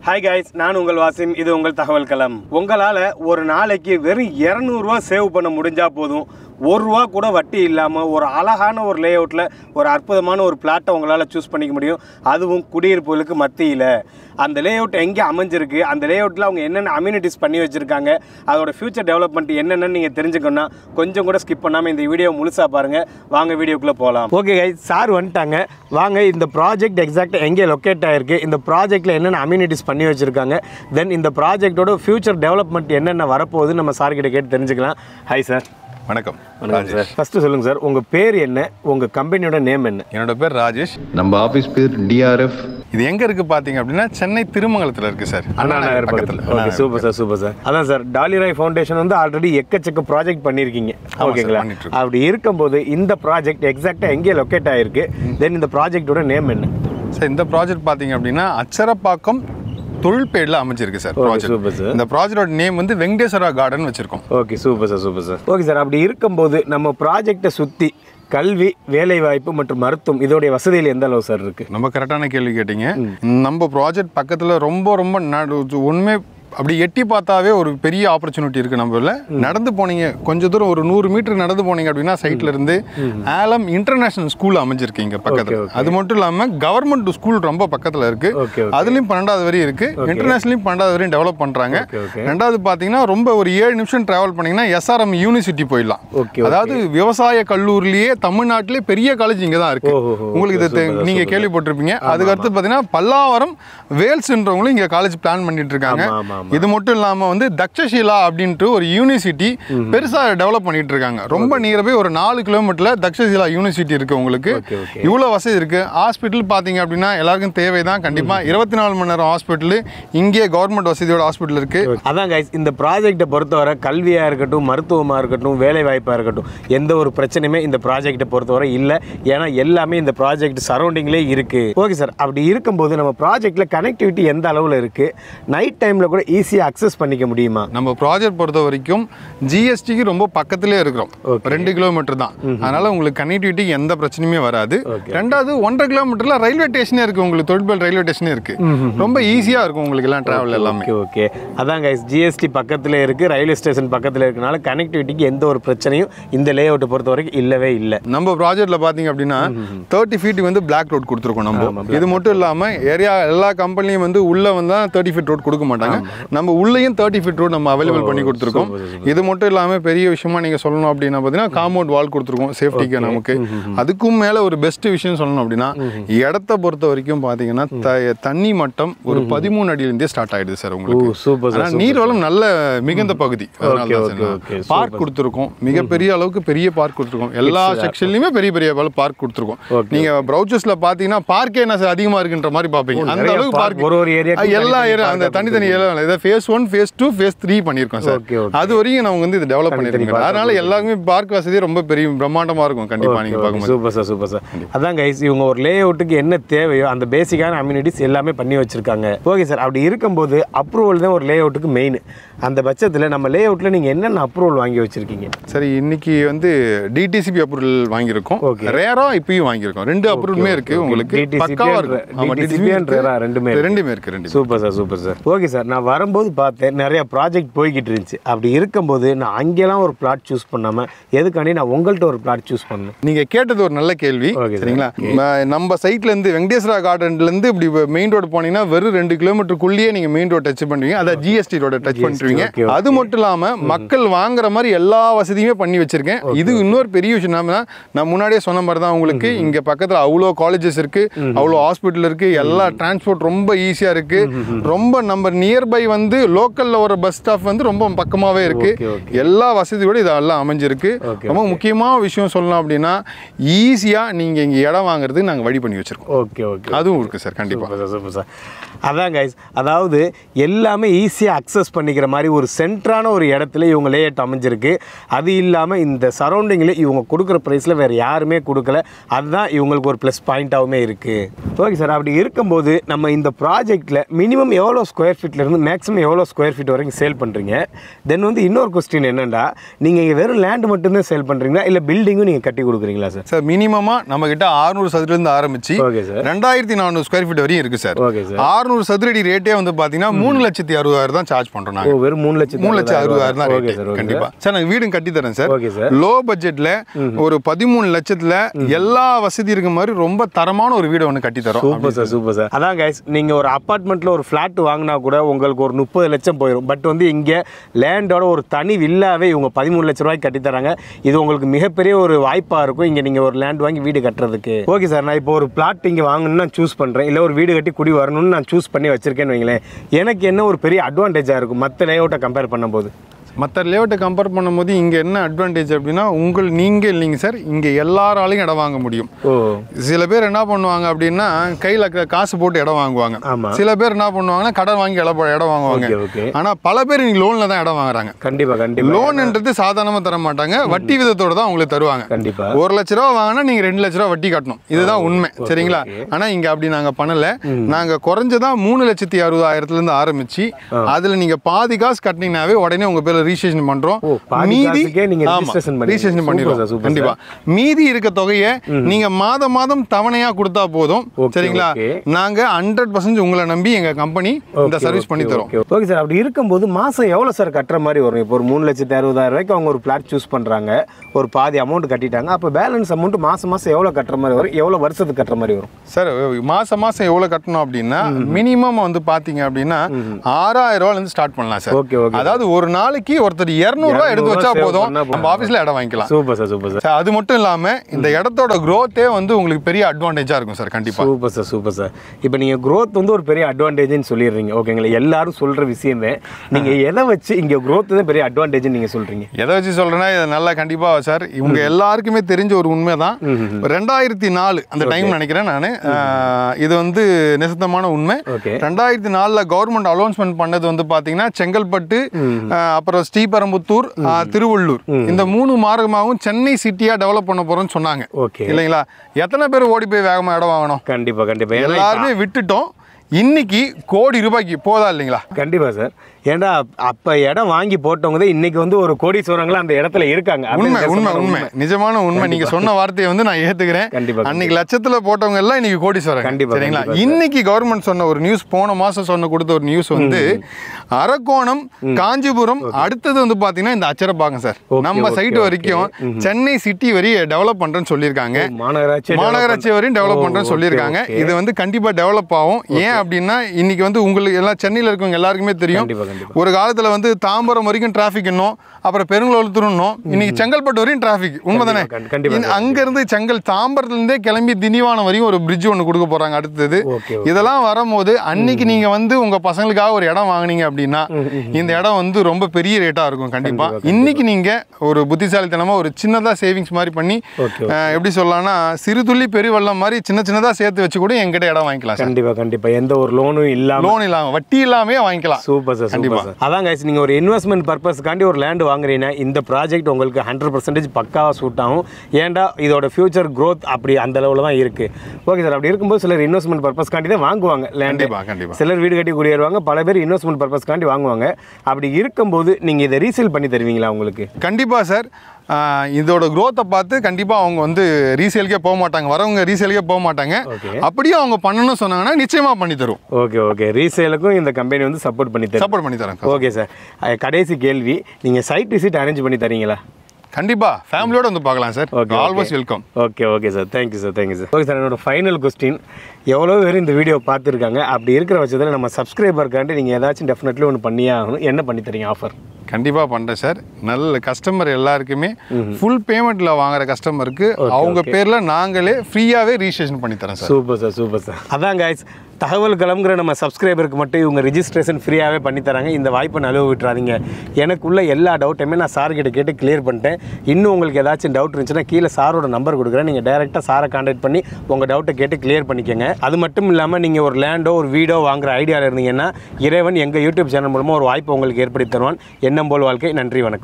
Hi guys நான் உங்கள் வாசிம் இது உங்கள் தகவல் களம் உங்களால் ஒரு நாளைக்கு வெறும் இரநூறுவா சேவ் பண்ண முடிஞ்சால் போதும் ஒரு ரூபா கூட வட்டி இல்லாமல் ஒரு அழகான ஒரு லே அவுட்டில் ஒரு அற்புதமான ஒரு பிளாட்டை உங்களால் சூஸ் பண்ணிக்க முடியும் அதுவும் குடியிருப்புகளுக்கு மத்தியில் அந்த லே அவுட் எங்கே அமைஞ்சிருக்கு அந்த லே அவுட்டில் அவங்க என்னென்ன அம்யூனிட்டிஸ் பண்ணி வச்சுருக்காங்க அதோட ஃபியூச்சர் டெவலப்மெண்ட் என்னென்னு நீங்கள் தெரிஞ்சுக்கணும்னா கொஞ்சம் கூட ஸ்கிப் பண்ணாமல் இந்த வீடியோ முழுசாக பாருங்கள் வாங்க வீடியோக்குள்ளே போகலாம் ஓகே கைஸ் சார் வந்துட்டாங்க வாங்க இந்த ப்ராஜெக்ட் எக்ஸாக்டாக எங்கே லொக்கேட் ஆகிருக்கு இந்த ப்ராஜெக்ட்டில் என்னென்ன அம்யூனிட்டிஸ் பண்ணி வச்சுருக்காங்க தென் இந்த ப்ராஜெக்ட்டோட ஃபியூச்சர் டெவலப்மெண்ட் என்னென்ன வரப்போகுது நம்ம சார் கிட்ட கேட்டு தெரிஞ்சுக்கலாம் ஹாய் சார் வணக்கம் வணக்கம் சார் ஃபஸ்ட்டு சொல்லுங்கள் சார் உங்கள் பேர் என்ன உங்கள் கம்பெனியோட நேம் என்ன என்னோட பேர் ராஜேஷ் நம்ம ஆஃபீஸ் பேர் டிஆர்எஃப் இது எங்க இருக்கு பாத்தீங்க அப்படின்னா சென்னை திருமங்கலத்துல இருக்கு சார் அண்ணா நகர் பக்கத்தில் okay super sir super sir அதான் சார் டாலிராய் ஃபவுண்டேஷன் வந்து ஆல்ரெடி எக்கச்சக்க ப்ராஜெக்ட் பண்ணியிருக்கீங்க ஓகேங்களா பண்ணிட்டு இருக்கோம். அப்படி இருக்கும்போது இந்த ப்ராஜெக்ட் எக்ஸாக்டாக எங்கே லொக்கேட் ஆகிருக்கு தென் இந்த ப்ராஜெக்ட்டோட நேம் என்ன சார் இந்த ப்ராஜெக்ட் பாத்தீங்க அப்படின்னா அச்சரப்பாக்கம் தொழில்பேடில் அமைஞ்சிருக்கு சார் super, ப்ராஜெக்ட் sir. இந்த ப்ராஜெக்டோட நேம் வந்து வெங்கடேஸ்வரா கார்டன் வச்சிருக்கோம் okay super sir super sir okay sir அப்படி இருக்கும்போது நம்ம ப்ராஜெக்டை சுற்றி கல்வி வேலைவாய்ப்பு மற்றும் மருத்துவம் இதோடைய வசதிகள் எந்த அளவு சார் இருக்குது ரொம்ப கரெக்டான கேள்வி கேட்டீங்க நம்ம ப்ராஜெக்ட் பக்கத்துல ரொம்ப ரொம்ப நடு உண்மை அப்படி எட்டி பார்த்தாவே ஒரு பெரிய ஆப்பர்ச்சுனிட்டி இருக்கு நம்மள நடந்து போனீங்க கொஞ்ச தூரம் ஒரு நூறு மீட்டர் நடந்து போனீங்க அப்படின்னா சைட்ல இருந்து ஆலம் இன்டர்நேஷனல் ஸ்கூல் அமைஞ்சிருக்கு இங்க பக்கத்துல Okay, okay. அது மட்டும் இல்லாம கவர்மெண்ட் ஸ்கூல் ரொம்ப பக்கத்துல இருக்கு Okay, okay. அதுலயும் பன்னெண்டாவது வரையும் இருக்கு இன்டர்நேஷனலையும் பன்னெண்டாவது வரையும் டெவலப் பண்றாங்க Okay, okay. ரெண்டாவது பாத்தீங்கன்னா ரொம்ப ஒரு ஏழு நிமிஷம் டிராவல் பண்ணீங்கன்னா எஸ்ஆர்எம் யூனிவர்சிட்டி போயிடலாம் Okay, அதாவது விவசாய கல்லூரிலேயே தமிழ்நாட்டிலே பெரிய காலேஜ் இங்க தான் இருக்கு ஓஹோ, ஓஹோ. உங்களுக்கு இது தெ- Super, நீங்க super. கேள்விப்பட்டிருப்பீங்க அதுக்கு அடுத்து பாத்தீங்கன்னா பல்லாவரம் வேல்ஸ்ன்றவங்களும் இங்க காலேஜ் பிளான் பண்ணிட்டு இருக்காங்க ஆமா, ஆமா, ஆமா. இது மட்டும் இல்லாம வந்து தக்ஷஷீலா அப்படின்ட்டு ஒரு யூனிவர்சிட்டி பெருசா டெவலப் பண்ணிட்டு இருக்காங்க ரொம்ப நியர்பை ஒரு நாலு கிலோமீட்டர்ல தக்ஷஷீலா யூனிவர்சிட்டி இருக்கு உங்களுக்கு Okay, okay. இவ்வளவு வசதி இருக்கு ஹாஸ்பிட்டல் பாத்தீங்க அப்படின்னா எல்லாருக்கும் தேவைதான் கண்டிப்பா இருபத்தி நாலு மணி நேரம் ஹாஸ்பிட்டல் இங்கே கவர்மெண்ட் வசதியோட ஹாஸ்பிட்டல் இருக்கு அதான் கைஸ் இந்த ப்ராஜெக்ட்டை பொறுத்தவரை கல்வியாக இருக்கட்டும் மருத்துவமாக இருக்கட்டும் வேலை வாய்ப்பாக இருக்கட்டும் எந்த ஒரு பிரச்சனையுமே இந்த ப்ராஜெக்ட்டை பொறுத்தவரை இல்லை ஏன்னா எல்லாமே இந்த ப்ராஜெக்ட் சரௌண்டிங்லேயே இருக்குது ஓகே சார் அப்படி இருக்கும்போது நம்ம ப்ராஜெக்ட்டில் கனெக்டிவிட்டி எந்த அளவில் இருக்குது நைட் டைமில் கூட ஈஸியாக அக்சஸ் பண்ணிக்க முடியுமா நம்ம ப்ராஜெக்ட் பொறுத்த வரைக்கும் ஜிஎஸ்டிக்கு ரொம்ப பக்கத்திலே இருக்கிறோம் ரெண்டு கிலோமீட்டர் தான் அதனால உங்களுக்கு கனெக்டிவிட்டி எந்த பிரச்சனையுமே வராது ரெண்டாவது ஒன்றரை கிலோமீட்டர்ல ரயில்வே ஸ்டேஷனே இருக்கு உங்களுக்கு தொழில்பல் ரயில்வே ஸ்டேஷனே இருக்கு ரொம்ப ஈஸியா இருக்கும் உங்களுக்கு எல்லாம் டிராவல் எல்லாமே ஓகே ஓகே அதான் கைஸ் ஜிஎஸ்டி பக்கத்தில் இருக்குது ரயில்வே ஸ்டேஷன் பக்கத்தில் இருக்கனால கனெக்டிவிட்டிக்கு எந்த ஒரு பிரச்சனையும் இந்த லே அவுட்டை பொறுத்த வரைக்கும் இல்லவே இல்லை நம்ம ப்ராஜெக்ட்ல பாத்தீங்க அப்படின்னா தேர்ட்டி ஃபீட் வந்து பிளாக் ரோட் கொடுத்துருக்கோம் நம்ம இது மட்டும் இல்லாம ஏரியா எல்லா கம்பெனியும் வந்து உள்ள வந்தா தேர்ட்டி ஃபீட் ரோட் கொடுக்க மாட்டாங்க நம்ம உள்ளேயும் தேர்ட்டி ஃபீட் ரோட் நம்ம அவைலபிள் பண்ணி கொடுத்துருக்கோம் இது மட்டும் இல்லாம பெரிய விஷயமா நீங்க சொல்லணும் அப்படின்னா பாத்தீங்கன்னா காம்பவுண்ட் வால் கொடுத்துருக்கோம் சேஃப்டிக்கு நமக்கு அதுக்கும் மேல ஒரு பெஸ்ட் விஷயம் சொல்லணும் அப்படின்னா இடத்த பொறுத்த வரைக்கும் பாத்தீங்கன்னா த- தண்ணி மட்டம் ஒரு பதிமூணு அடியிலிருந்தே ஸ்டார்ட் ஆயிடுது சார் ஓ உங்களுக்கு சூப்பர் சார் ஆனா நீர்வளம் நல்ல மிகுந்த பகுதி Okay, okay, okay. பார்க் கொடுத்துருக்கோம் மிகப்பெரிய அளவுக்கு பெரிய பார்க் கொடுத்துருக்கோம் எல்லா செக்ஷன்லயுமே பெரிய பெரிய பார்க் கொடுத்துருக்கோம் Okay. நீங்க ப்ரௌச்சர்ஸ்ல பாத்தீங்கன்னா பார்க்கே என்ன சார் அதிகமா இருக்குன்ற மாதிரி பாப்பீங்க அந்த நிறைய அளவுக்கு park, பார்க் ஒரு ஒரு ஏரியாவுக்கு எல்லா தனித்தனி ஏரியா park அந்த அப்படி தனித்தனி ஏரியா இதை phase one phase two phase three பண்ணியிருக்கோம் சார் Okay, okay. அது வரைக்கும் நம்ம வந்து இது டெவலப் பண்ணிருக்கோம் park அதனால எல்லாருமே பார்க் வசதி ரொம்ப பெரிய பிரம்மாண்டமா இருக்கும் கண்டிப்பா நீங்க பார்க்கும்போது சூப்பர் சார் சூப்பர் சார் அதான் கைஸ் இவங்க ஒரு லே அவுட்டுக்கு என்ன தேவையோ அந்த பேசிக்கான அம்யூனிட்டிஸ் எல்லாமே பண்ணி வச்சிருக்காங்க ஓகே சார் அப்படி இருக்கும்போது அப்ரூவல் தான் ஒரு லே அவுட்டுக்கு மெயின் அந்த பட்சத்தில் நம்ம லே அவுட்டில் நீங்கள் என்னென்ன அப்ரூவல் வாங்கி வச்சிருக்கீங்க சரி இன்னைக்கு வந்து டிடிசிபி அப்ரூவல் வாங்கியிருக்கோம் Okay. ரேரா இப்பயும் வாங்கியிருக்கோம் ரெண்டு அப்ரூவலுமே இருக்கு உங்களுக்கு DTCP பக்காவா and இருக்கும் ஆமா DTCP DTCP and RERA ரெண்டுமே இருக்கு. இருக்கு. ரெண்டுமே இருக்கு ரெண்டு super sir super sir okay sir நான் வரும்போது பார்த்தேன் நிறைய ப்ராஜெக்ட் போய்கிட்டு இருந்துச்சு அப்படி இருக்கும்போது நான் அங்கெல்லாம் ஒரு பிளாட் சூஸ் பண்ணாமல் எதுக்காண்டி நான் உங்கள்கிட்ட ஒரு பிளாட் சூஸ் பண்ணேன் நீங்க கேட்டது ஒரு நல்ல கேள்வி Okay, sir. சரிங்களா ம- நம்ம சைட்ல இருந்து வெங்கடேஸ்வரா கார்டன்ல இருந்து இப்படி மெயின் ரோடு போனீங்கன்னா வெறும் ரெண்டு கிலோமீட்டருக்குள்ளேயே நீங்க மெயின் ரோட் டச் பண்ணுவீங்க அதாவது ஜிஎஸ்டி ரோட டச் பண்ணிருவீங்க okay, okay. அது மட்டும் இல்லாம மக்கள் வாங்குற மாதிரி எல்லா வசதியுமே பண்ணி வச்சிருக்கேன் இது இன்னொரு பெரிய விஷயம் என்னன்னா, நான் முன்னாடியே சொன்ன மாதிரி தான் உங்களுக்கு இங்க பக்கத்துல அவ்வளோ காலேஜஸ் இருக்கு அவ்வளோ ஹாஸ்பிட்டல் இருக்கு எல்லா டிரான்ஸ்போர்ட் ரொம்ப ஈஸியா இருக்கு ரொம்ப நம்ம நியர்பை வந்து லோக்கல்ல ஒரு பஸ் ஸ்டாப் வந்து ரொம்ப பக்கமாவே இருக்கு Okay, okay. எல்லா வசதியோட இதெல்லாம் அமைஞ்சிருக்கு Okay, ரொம்ப முக்கியமான விஷயம் சொல்லலாம் அப்படின்னா ஈஸியா நீங்க இங்க இடம் வாங்குறதுக்கு நாங்க வழி பண்ணி வச்சிருக்கோம் ஓகே ஓகே அதுவும் இருக்கு சார் கண்டிப்பா சூப்பர் சார் சூப்பர் சார் அதான் கைஸ் அதாவது எல்லாமே ஈஸியாக அக்சஸ் பண்ணிக்கிற மாதிரி ஒரு சென்ட்ரான ஒரு இடத்துல இவங்க லேஅவுட் அமைஞ்சிருக்கு அது இல்லாமல் இந்த சரௌண்டிங்கில் இவங்க கொடுக்குற ப்ரைஸில் வேறு யாருமே கொடுக்கல அதுதான் இவங்களுக்கு ஒரு ப்ளஸ் பாயிண்ட்டாகவுமே இருக்குது ஓகே சார் அப்படி இருக்கும்போது நம்ம இந்த ப்ராஜெக்ட்டில் மினிமம் எவ்வளோ ஸ்கொயர் ஃபீட்லேருந்து மேக்ஸிமம் எவ்வளோ ஸ்கொயர் ஃபீட் வரைக்கும் சேல் பண்ணுறீங்க தென் வந்து இன்னொரு கொஸ்டின் என்னென்னா நீங்கள் இங்கே வெறும் லேண்ட் மட்டும்தான் சேல் பண்ணுறீங்களா இல்லை பில்டிங்கும் நீங்கள் கட்டி கொடுக்குறீங்களா சார் சார் மினிமமா நம்ம கிட்ட 600 சதுரத்துல ஆரம்பிச்சு ஓகே சார் ரெண்டாயிரத்தி நானூறு ஸ்கொயர் ஃபீட் வரையும் இருக்கு சார் ஓகே சார் 600 சதுரடி ரேட்டே வந்து பாத்தீங்கன்னா மூணு லட்சத்தி அறுபதாயிரம் தான் சார்ஜ் பண்றோம் ஓ நாங்க வெறும் மூணு லட்சம் மூணு லட்சம் அறுபதாயிரம் தான் ஓகே rate. சார் ஓகே கண்டிப்பா சார் நாங்க வீடும் கட்டி தரேன் சார் ஓகே சார் லோ பட்ஜெட்ல ஒரு பதிமூணு லட்சத்துல எல்லா வசதி இருக்க மாதிரி ரொம்ப தரமான ஒரு வீடு ஒன்று கட்டி தரோம் சூப்பர் சார் சூப்பர் சார் அதான் கைஸ் நீங்கள் ஒரு அப்பார்ட்மெண்ட்டில் ஒரு ஃப்ளாட் வாங்கினா கூட உங்களுக்கு ஒரு முப்பது லட்சம் போயிடும் பட் வந்து இங்கே லேண்டோட ஒரு தனி வில்லாவே இவங்க பதிமூணு லட்ச ரூபாய்க்கு கட்டி தராங்க இது உங்களுக்கு மிகப்பெரிய ஒரு வாய்ப்பாக இருக்கும் இங்கே நீங்கள் ஒரு லேண்ட் வாங்கி வீடு கட்டுறதுக்கு ஓகே சார் நான் இப்போ ஒரு பிளாட் இங்கே வாங்கணும்னு நான் சூஸ் பண்ணுறேன் இல்லை ஒரு வீடு கட்டி குடி வரணும்னு நான் சூஸ் பண்ணி வச்சிருக்கேன்னு வைங்களேன் எனக்கு என்ன ஒரு பெரிய அட்வான்டேஜாக இருக்கும் மற்ற லேஅவுட்டை கம்பேர் பண்ணும்போது மற்ற லேஅவுட்டை கம்பேர் பண்ணும்போது இங்க என்ன அட்வான்டேஜ் அப்படின்னா உங்கள் நீங்க இல்லைங்க சார் இங்க எல்லாராலையும் இடம் வாங்க முடியும் ஓ சில பேர் என்ன பண்ணுவாங்க அப்படின்னா கையில் காசு போட்டு இடம் வாங்குவாங்க ஆமாம் சில பேர் என்ன பண்ணுவாங்கன்னா கடன் வாங்கி இடம் இடம் வாங்குவாங்க ஓகே ஓகே ஆனா பல பேர் இன்னைக்கு லோன்ல தான் இடம் வாங்குறாங்க கண்டிப்பாக கண்டிப்பாக லோன்ன்றது சாதாரணமா தர மாட்டாங்க வட்டி விதத்தோட தான் உங்களுக்கு தருவாங்க கண்டிப்பாக ஒரு லட்ச ரூபா வாங்கினா நீங்க ரெண்டு லட்ச ரூபா வட்டி கட்டணும் இதுதான் உண்மை சரிங்களா ஆனா இங்க அப்படி நாங்க பண்ணல நாங்க குறைஞ்சதா மூணு லட்சத்தி அறுபதாயிரத்துல இருந்து ஆரம்பிச்சு அதுல நீங்க பாதி காசு கட்டினீங்கனாவே உடனே உங்க பேர்ல ரிஜிஸ்ட்ரேஷன் பண்றோம் ஓ, பாதி காசுக்கே நீங்க registration பண்ணிடுவீங்க. ரிஜிஸ்ட்ரேஷன் Super பண்ணிடுவோம் sir, super கண்டிப்பா மீதி இருக்க தொகையை நீங்க மாதம் மாதம் தவணையா கொடுத்தா போதும் Okay, சரிங்களா okay. நாங்க ஹண்ட்ரட் பர்சன்ட் உங்களை நம்பி எங்க கம்பெனி இந்த சர்வீஸ் பண்ணி தரோம் ஓகே ஓகே சார் அப்படி இருக்கும்போது மாதம் எவ்வளோ சார் கட்டுற மாதிரி வரும் இப்போ ஒரு மூணு லட்சத்தி அறுபதாயிரம் ரூபாய்க்கு அவங்க ஒரு பிளாட் சூஸ் பண்ணுறாங்க ஒரு பாதி அமௌண்ட் கட்டிட்டாங்க அப்போ பேலன்ஸ் அமௌண்ட் மாதம் மாதம் எவ்வளோ கட்டுற மாதிரி வரும் எவ்வளோ வருஷத்துக்கு கட்டுற மாதிரி வரும் சார் மாசம் மாசம் எவ்வளவு கட்டணும் அப்படின்னா மினிமம் வந்து பாத்தீங்க அப்படின்னா ஆறாயிரம் ரூபாயில இருந்து ஸ்டார்ட் பண்ணலாம் சார் ஓகே ஓகே அதாவது ஒரு நாளைக்கு ஒருத்தர் 200 ரூபாய் எடுத்து வச்சா save போதும் பண்ணா நம்ம ஆபீஸ்ல இடம் வாங்கிக்கலாம் super sir super sir sir அது மட்டும் இல்லாம இந்த இடத்தோட growth-ஏ வந்து உங்களுக்கு பெரிய அட்வான்டேஜா இருக்கும் சார் கண்டிப்பா சூப்பர் சார் சூப்பர் சார் இப்போ நீங்கள் growth வந்து ஒரு பெரிய அட்வான்டேஜ்னு சொல்லிடுறீங்க ஓகேங்களா எல்லாரும் சொல்கிற விஷயம் தான் நீங்கள் எதை வச்சு இங்கே growth தான் பெரிய அட்வான்டேஜ்னு நீங்கள் சொல்கிறீங்க எதை வச்சு சொல்றேன்னா இது நல்லா கண்டிப்பா சார் இவங்க எல்லாருக்குமே தெரிஞ்ச ஒரு உண்மைதான் ரெண்டாயிரத்தி நாலு அந்த டைம் நினைக்கிறேன் நான் இது வந்து நிசத்தமான உண்மை ஓகே ரெண்டாயிரத்தி நாலுல கவர்மெண்ட் அலௌன்ஸ்மெண்ட் பண்ணது வந்து பாத்தீங்கன்னா செங்கல்பட்டு அஹ், அப்புறம் ஸ்ரீபெரும்புத்தூர் அஹ், திருவள்ளூர் இந்த மூணு மார்க்கமாகவும் சென்னை சிட்டியா டெவலப் பண்ண போறோம்னு சொன்னாங்க ஓகே இல்லைங்களா எத்தனை பேர் ஓடி போய் வேகமா இடம் வாங்கணும் கண்டிப்பாக கண்டிப்பாக ஏன்னா எல்லாருமே விட்டுட்டோம் இன்னைக்கு கோடி ரூபாய்க்கு போதா இல்லைங்களா கண்டிப்பா சார் ஏன்டா அப்ப இடம் வாங்கி போட்டவங்க தான் இன்னைக்கு வந்து ஒரு கோடீஸ்வரங்களா அந்த இடத்துல இருக்காங்க உண்மை அப்படின்னு உண்மை சொன்னா உண்மை நிஜமான உண்மை நீங்க சொன்ன வார்த்தையை வந்து நான் ஏத்துக்கிறேன் கண்டிப்பா, அன்னைக்கு லட்சத்துல போட்டவங்க எல்லாம் இன்னைக்கு கோடீஸ்வரன் கண்டிப்பா, சரிங்களா கண்டிப்பா, இன்னைக்கு கவர்மெண்ட் சொன்ன ஒரு நியூஸ் போன மாசம் சொன்ன கொடுத்த ஒரு நியூஸ் வந்து அரக்கோணம் காஞ்சிபுரம் அடுத்தது வந்து பாத்தீங்கன்னா இந்த அச்சரப்பாக்கம் சார் Okay, நம்ம okay, சைட் okay. வரைக்கும் சென்னை சிட்டி வரையும் டெவலப் பண்றேன்னு சொல்லியிருக்காங்க மாநகராட்சி மாநகராட்சி வரையும் டெவலப் ஓ, பண்றேன்னு okay, சொல்லியிருக்காங்க okay. இது வந்து கண்டிப்பா டெவலப் ஆகும் ஏன் அப்படின்னா இன்னைக்கு வந்து உங்களுக்கு எல்லாம் சென்னையில இருக்கவங்க எல்லாருக்குமே தெரியும் கண்டிப்பா கண்டிப்பா ஒரு காலத்துல வந்து தாம்பரம் வரைக்கும் டிராஃபிக் இன்னும் அப்புறம் பெருங்குளத்தூர் இன்னும் இன்னைக்கு செங்கல்பட்டு வரையும் டிராஃபிக் உண்மைதானே கண்டிப்பா, கண்டிப்பா, இந்த- அங்க இருந்து செங்கல் தாம்பரத்துல இருந்தே கிளம்பி திண்டிவனம் வரையும் ஒரு பிரிட்ஜ் ஒன்று கொடுக்க போறாங்க அடுத்தது ஓகே இதெல்லாம் வரும்போது அன்னைக்கு நீங்க வந்து உங்க பசங்களுக்காக ஒரு இடம் வாங்குனீங்க அப்படின்னா இந்த இடம் வந்து ரொம்ப பெரிய ரேட்டா இருக்கும் கண்டிப்பா இன்னைக்கு நீங்க ஒரு புத்திசாலித்தனமா ஒரு சின்னதா சேவிங்ஸ் மாதிரி பண்ணி ஓகே அஹ், எப்படி சொல்லலாம்னா சிறு துள்ளி பெருவெள்ளம் மாதிரி சின்ன சின்னதா சேர்த்து வச்சு கூட என்கிட்ட இடம் வாங்கிக்கலாம் சார் கண்டிப்பா கண்டிப்பா எந்த ஒரு லோனும் இல்லாம லோன் இல்லாம வட்டி இல்லாமே வாங்கிக்கலாம் சூப்பர் சார் கண்டிப்பா. சூப்பர் சார் அதான் guys நீங்க ஒரு இன்வெஸ்ட்மெண்ட் பர்பஸ்க்காண்டி ஒரு லேண்ட் வாங்குறீங்கன்னா இந்த ப்ராஜெக்ட் உங்களுக்கு ஹண்ட்ரட் பர்சன்டேஜ் பக்காவாக சூட் ஆகும் ஏன்டா இதோட ஃபியூச்சர் growth அப்படி அந்த லெவலில் தான் இருக்கு ஓகே சார் அப்படி இருக்கும்போது சிலர் இன்வெஸ்ட்மெண்ட் பர்பஸ்க்காண்டி தான் வாங்குவாங்க லேண்டு கண்டிப்பா கண்டிப்பா சிலர் வீடு கட்டி குடியேறுவாங்க பல பேர் இன்வெஸ்ட்மெண்ட் பர்பஸ்க்காண்டி வாங்குவாங்க அப்படி இருக்கும்போது நீங்க இதை ரீசேல் பண்ணி தருவீங்களா உங்களுக்கு கண்டிப்பா சார் ஆஹ் இதோட growth-அ பார்த்து கண்டிப்பா அவங்க வந்து ரீசேலுக்கே போக மாட்டாங்க வரவங்க ரீசேலுக்கே போக மாட்டாங்க ஓகே அப்படியே அவங்க பண்ணணும்னு சொன்னாங்கன்னா நிச்சயமா பண்ணி தரும் ஓகே ஓகே ரீசேலுக்கும் இந்த கம்பெனி வந்து சப்போர்ட் பண்ணி தரும் சப்போர்ட் பண்ணி தரேன் ஓகே சார் அஹ் கடைசி கேள்வி நீங்கள் சைட் விசிட் அரேஞ்ச் பண்ணி தரீங்களா கண்டிப்பா ஃபேமிலியோட வந்து பார்க்கலாம் sir Okay, okay. Always welcome okay okay sir thank you sir thank you sir okay sir என்னோட ஃபைனல் கொஸ்டின் எவ்வளோ பேர் இந்த வீடியோ பார்த்துருக்காங்க அப்படி இருக்கிற பட்சத்தில் நம்ம சப்ஸ்கிரைபருக்காண்டி நீங்கள் ஏதாச்சும் டெஃபினெட்லி ஒன்று பண்ணியே ஆகணும் என்ன பண்ணி தரீங்க ஆஃபர் கண்டிப்பா பண்றேன் சார் நல்ல கஸ்டமர் எல்லாருக்குமே ஃபுல் பேமெண்ட்ல வாங்குற கஸ்டமருக்கு அவங்க பேர்ல நாங்களே ஃப்ரீயாவே ரிஜிஸ்ட்ரேஷன் பண்ணி தரேன் sir super sir super sir அதான் guys தகவல் கலம்ங்கிற நம்ம சப்ஸ்கிரைபருக்கு மட்டும் இவங்க ரிஜிஸ்ட்ரேஷன் ஃப்ரீயாகவே பண்ணி தராங்க இந்த வாய்ப்பை நழுவ விட்டுறாதீங்க எனக்குள்ள எல்லா டவுட்டையுமே நான் சார் கிட்ட கேட்டு கிளியர் பண்ணிட்டேன் இன்னும் உங்களுக்கு ஏதாச்சும் டவுட் இருந்துச்சுன்னா கீழே சாரோட நம்பர் கொடுக்குறேன் நீங்கள் டேரெக்டாக சாரை கான்டாக்ட் பண்ணி உங்கள் டவுட்டை கேட்டு கிளியர் பண்ணிக்கோங்க அது மட்டும் இல்லாமல் நீங்கள் ஒரு லேண்டோ ஒரு வீடோ வாங்குற ஐடியாவில் இருந்தீங்கன்னா இறைவன் எங்கள் யூடியூப் சேனல் மூலமாக ஒரு வாய்ப்பு உங்களுக்கு ஏற்படுத்தி தருவான் எண்ணம் போல் வாழ்க்கை நன்றி வணக்கம்